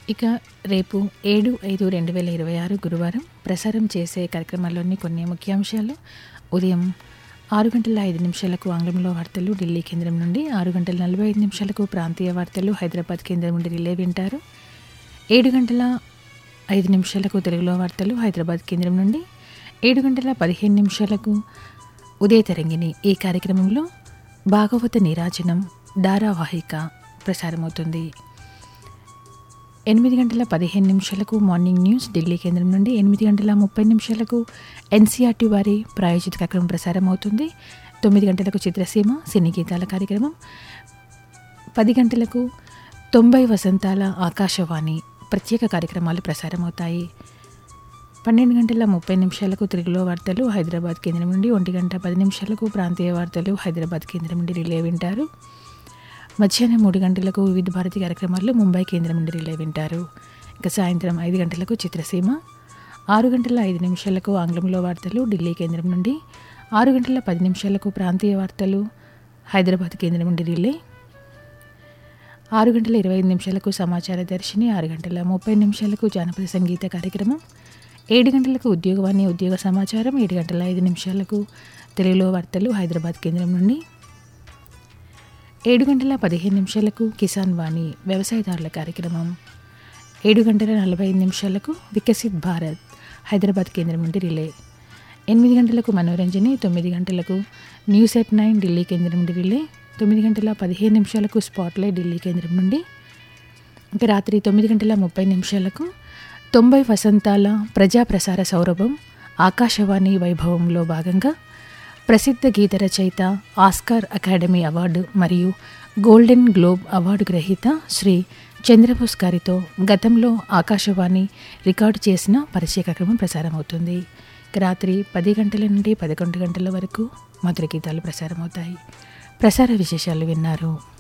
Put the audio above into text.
ఇక రేపు ఏడు ఐదు రెండు వేల ఇరవై ఆరు గురువారం ప్రసారం చేసే కార్యక్రమాల్లోని కొన్ని ముఖ్యాంశాలు ఉదయం ఆరు గంటల ఐదు నిమిషాలకు ఆంగ్లంలో వార్తలు ఢిల్లీ కేంద్రం నుండి ఆరు గంటల నలభై ఐదు నిమిషాలకు ప్రాంతీయ వార్తలు హైదరాబాద్ కేంద్రం నుండి రిలే వింటారు ఏడు గంటల ఐదు నిమిషాలకు తెలుగులో వార్తలు హైదరాబాద్ కేంద్రం నుండి ఏడు గంటల పదిహేను నిమిషాలకు ఉదయ తరంగిణి ఈ కార్యక్రమంలో భాగవత నీరాజనం ధారావాహిక ప్రసారమవుతుంది ఎనిమిది గంటల పదిహేను నిమిషాలకు మార్నింగ్ న్యూస్ ఢిల్లీ కేంద్రం నుండి ఎనిమిది గంటల ముప్పై నిమిషాలకు ఎన్సీఆర్టీ వారి ప్రాయోజిత కార్యక్రమం ప్రసారం అవుతుంది తొమ్మిది గంటలకు చిత్రసీమ సినీ గీతాల కార్యక్రమం పది గంటలకు తొంభై వసంతాల ఆకాశవాణి ప్రత్యేక కార్యక్రమాలు ప్రసారమవుతాయి పన్నెండు గంటల ముప్పై నిమిషాలకు తెలుగులో వార్తలు హైదరాబాద్ కేంద్రం నుండి ఒంటి గంట పది నిమిషాలకు ప్రాంతీయ వార్తలు హైదరాబాద్ కేంద్రం నుండి రిలే వింటారు మధ్యాహ్నం మూడు గంటలకు వివిధ భారతి కార్యక్రమాలు ముంబై కేంద్రం నుండి రిలే వింటారు ఇక సాయంత్రం ఐదు గంటలకు చిత్రసీమ ఆరు గంటల ఐదు నిమిషాలకు ఆంగ్లంలో వార్తలు ఢిల్లీ కేంద్రం నుండి ఆరు గంటల పది నిమిషాలకు ప్రాంతీయ వార్తలు హైదరాబాద్ కేంద్రం నుండి రిలే ఆరు గంటల ఇరవై ఐదు నిమిషాలకు సమాచార దర్శిని ఆరు గంటల ముప్పై నిమిషాలకు జానపద సంగీత కార్యక్రమం ఏడు గంటలకు ఉద్యోగవాణి ఉద్యోగ సమాచారం ఏడు గంటల ఐదు నిమిషాలకు తెలుగులో వార్తలు హైదరాబాద్ కేంద్రం నుండి ఏడు గంటల పదిహేను నిమిషాలకు కిసాన్ వాణి వ్యవసాయదారుల కార్యక్రమం ఏడు గంటల నలభై ఐదు నిమిషాలకు వికసిత్ భారత్ హైదరాబాద్ కేంద్రం నుండి రిలే ఎనిమిది గంటలకు మనోరంజని తొమ్మిది గంటలకు న్యూస్ ఎట్ నైన్ ఢిల్లీ కేంద్రం నుండి రిలే తొమ్మిది గంటల పదిహేను నిమిషాలకు స్పాట్లైట్ ఢిల్లీ కేంద్రం నుండి ఇంకా రాత్రి తొమ్మిది గంటల ముప్పై నిమిషాలకు తొంభై వసంతాల ప్రజా ప్రసార సౌరభం ఆకాశవాణి వైభవంలో భాగంగా ప్రసిద్ధ గీత రచయిత ఆస్కార్ అకాడమీ అవార్డు మరియు గోల్డెన్ గ్లోబ్ అవార్డు గ్రహీత శ్రీ చంద్రబోస్ గారితో గతంలో ఆకాశవాణి రికార్డు చేసిన పరిచయ కార్యక్రమం ప్రసారమవుతుంది ఇక రాత్రి పది గంటల నుండి పదకొండు గంటల వరకు మధుర గీతాలు ప్రసారమవుతాయి ప్రసార విశేషాలు విన్నారు